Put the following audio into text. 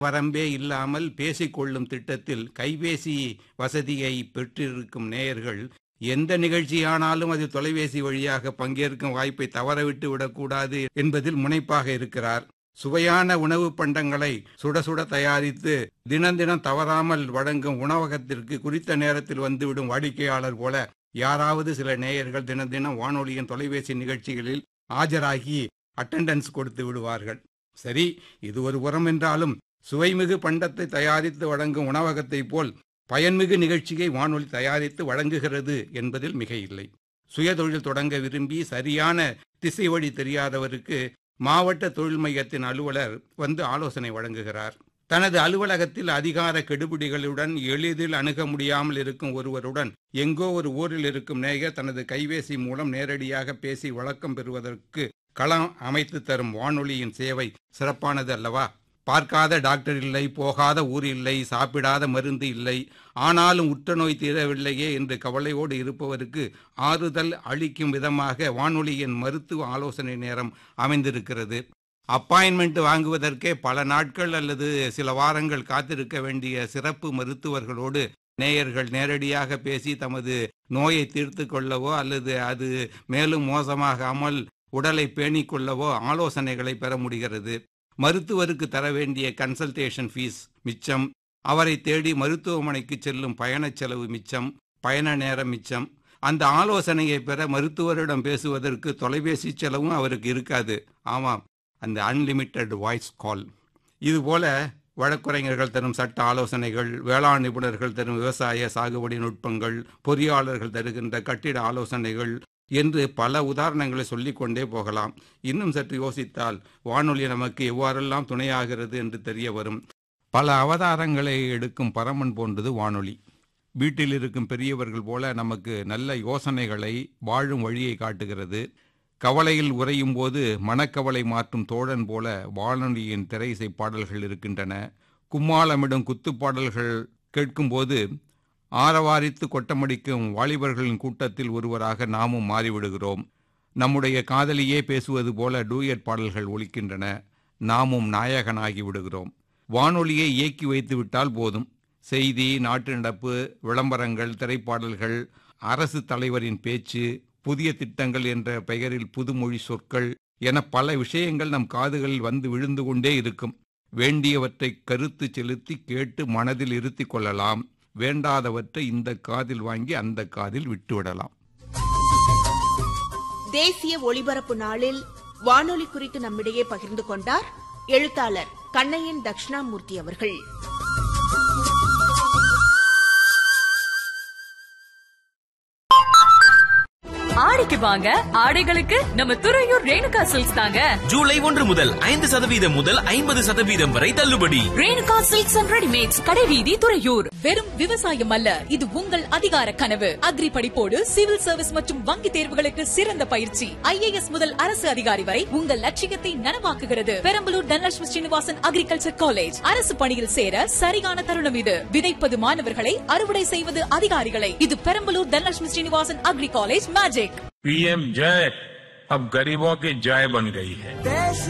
வரம்பே இல்லாமல் பேசிக்கொள்ளும் திட்டத்தில் கைபேசி வசதியை பெற்றிருக்கும் நேயர்கள் எந்த நிகழ்ச்சியானாலும் அது தொலைபேசி வழியாக பங்கேற்கும் வாய்ப்பை தவறவிட்டு விடக்கூடாது என்பதில் முனைப்பாக இருக்கிறார் சுவையான உணவு பண்டங்களை சுட சுட தயாரித்து தினம் தினம் தவறாமல் வழங்கும் உணவகத்திற்கு குறித்த நேரத்தில் வந்துவிடும் வாடிக்கையாளர் போல யாராவது சில நேயர்கள் தினம் தினம் வானொலியின் தொலைபேசி நிகழ்ச்சிகளில் ஆஜராகி அட்டெண்டன்ஸ் கொடுத்து விடுவார்கள் சரி இது ஒரு புறம் என்றாலும் சுவைமிகு பண்டத்தை தயாரித்து வழங்கும் உணவகத்தைப் போல் பயன்மிகு நிகழ்ச்சியை வானொலி தயாரித்து வழங்குகிறது என்பதில் மிக இல்லை சுயதொழில் தொடங்க விரும்பி சரியான திசை வழி தெரியாதவருக்கு மாவட்ட தொழில் மையத்தின் அலுவலர் வந்து ஆலோசனை வழங்குகிறார் தனது அலுவலகத்தில் அதிகார கெடுபிடிகளுடன் எளிதில் அணுக முடியாமல் இருக்கும் ஒருவருடன் எங்கோ ஒரு ஊரில் இருக்கும் நேயர் தனது கைபேசி மூலம் நேரடியாக பேசி வழக்கம் பெறுவதற்கு களம் அமைத்து தரும் வானொலியின் சேவை சிறப்பானது அல்லவா பார்க்காத டாக்டர் இல்லை போகாத ஊர் இல்லை சாப்பிடாத மருந்து இல்லை ஆனாலும் உற்ற நோய் தீரவில்லையே என்று கவலையோடு இருப்பவருக்கு ஆறுதல் அளிக்கும் விதமாக வானொலியின் மருத்துவ ஆலோசனை நேரம் அமைந்திருக்கிறது அப்பாயின்மெண்ட் வாங்குவதற்கே பல நாட்கள் அல்லது சில வாரங்கள் காத்திருக்க வேண்டிய சிறப்பு மருத்துவர்களோடு நேயர்கள் நேரடியாக பேசி தமது நோயை தீர்த்து கொள்ளவோ அல்லது அது மேலும் மோசமாகாமல் உடலை பேணிக் கொள்ளவோ ஆலோசனைகளை பெற முடிகிறது மருத்துவருக்கு தர வேண்டிய கன்சல்டேஷன் ஃபீஸ் மிச்சம் அவரை தேடி மருத்துவமனைக்கு செல்லும் பயணச் செலவு மிச்சம் பயண நேரம் மிச்சம் அந்த ஆலோசனையை பெற மருத்துவரிடம் பேசுவதற்கு தொலைபேசி செலவும் அவருக்கு இருக்காது ஆமாம் அந்த அன்லிமிட்டெட் வாய்ஸ் கால் இதுபோல வழக்குரைஞர்கள் தரும் சட்ட ஆலோசனைகள் வேளாண் நிபுணர்கள் தரும் விவசாய சாகுபடி நுட்பங்கள் பொறியாளர்கள் தருகின்ற கட்டிட ஆலோசனைகள் என்று பல உதாரணங்களை சொல்லிக்கொண்டே போகலாம் இன்னும் சற்று யோசித்தால் வானொலி நமக்கு எவ்வாறெல்லாம் துணையாகிறது என்று தெரிய வரும் பல அவதாரங்களை எடுக்கும் பரமன் போன்றது வானொலி வீட்டில் இருக்கும் பெரியவர்கள் போல நமக்கு நல்ல யோசனைகளை வாழும் வழியை காட்டுகிறது கவலையில் உறையும் போது மனக்கவலை மாற்றும் தோழன் போல வானொலியின் திரைசை பாடல்கள் இருக்கின்றன கும்மாளமிடும் குத்துப்பாடல்கள் கேட்கும்போது ஆரவாரித்து கொட்டமடிக்கும் வாலிபர்களின் கூட்டத்தில் ஒருவராக நாமும் மாறிவிடுகிறோம் நம்முடைய காதலியே பேசுவது போல டூயட் பாடல்கள் ஒலிக்கின்றன நாமும் நாயகனாகி விடுகிறோம் வானொலியை இயக்கி வைத்து விட்டால் போதும் செய்தி நாட்டு நடப்பு விளம்பரங்கள் திரைப்பாடல்கள் அரசு தலைவரின் பேச்சு புதிய திட்டங்கள் என்ற பெயரில் புதுமொழி சொற்கள் என பல விஷயங்கள் நம் காதுகளில் வந்து விழுந்து கொண்டே இருக்கும் வேண்டியவற்றை கருத்து செலுத்தி கேட்டு மனதில் இருத்தி கொள்ளலாம் வேண்டாதவற்றை இந்த காதில் வாங்கி அந்த காதில் விட்டுவிடலாம் தேசிய ஒளிபரப்பு நாளில் வானொலி குறித்து நம்மிடையே பகிர்ந்து கொண்டார் எழுத்தாளர் கண்ணையன் தட்சிணாமூர்த்தி அவர்கள் ஆடிக்கு வாங்க ஆடைகளுக்கு நம்ம துறையூர் ரேணுகா சில்க்ஸ் தாங்க ஜூலை ஒன்று முதல் ஐந்து சதவீதம் முதல் ஐம்பது சதவீதம் வரை தள்ளுபடி ரேணுகா சில்க்ஸ் அண்ட் ரெடிமேட்ஸ் கடைவீதி துறையூர் வெறும் விவசாயம் அல்ல இது உங்கள் அதிகார கனவு அக்ரி படிப்போடு சிவில் சர்வீஸ் மற்றும் வங்கி தேர்வுகளுக்கு சிறந்த பயிற்சி ஐஏஎஸ் முதல் அரசு அதிகாரி வரை உங்கள் லட்சியத்தை நனவாக்குகிறது பெரம்பலூர் தனலட்சுமி ஸ்ரீனிவாசன் அக்ரிகல்ச்சர் காலேஜ் அரசு பணியில் சேர சரியான தருணம் இது விதைப்பது மாணவர்களை அறுவடை செய்வது அதிகாரிகளை இது Perambalur Dhanalakshmi Srinivasan agri college magic PM जय अब गरीबों की जय बन गई है देश